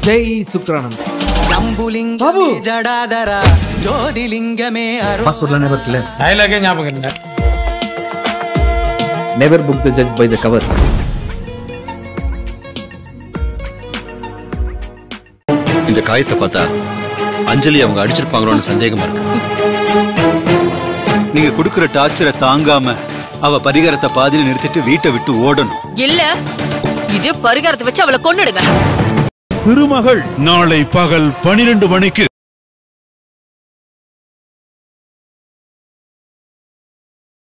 ஜெய் சுக்ரானந்த் ஜம்புலிங்க பாபு. ஜடாதர ஜோதிலிங்கமே அருள் பாஸ்வேர்ட்லாம் ஞாபகம் இருக்குல்ல டயலாகே ஞாபகம் இல்லை never book the judge by the cover இந்த காயத்தை பார்த்தா அஞ்சலி அவங்க அடிச்சிருப்பாங்களோன்னு சந்தேகமா இருக்கு நீங்க குடுக்கிற டார்ச்சரை தாங்காம அவ பரிகாரத்தை பாதியில நிறுத்திட்டு வீட்டை விட்டு ஓடணும் இல்ல இதே பரிகாரத்தை வச்சு அவளை கொன்னுடுங்க திருமகள் நாளை பகல் பனிரெண்டு மணிக்கு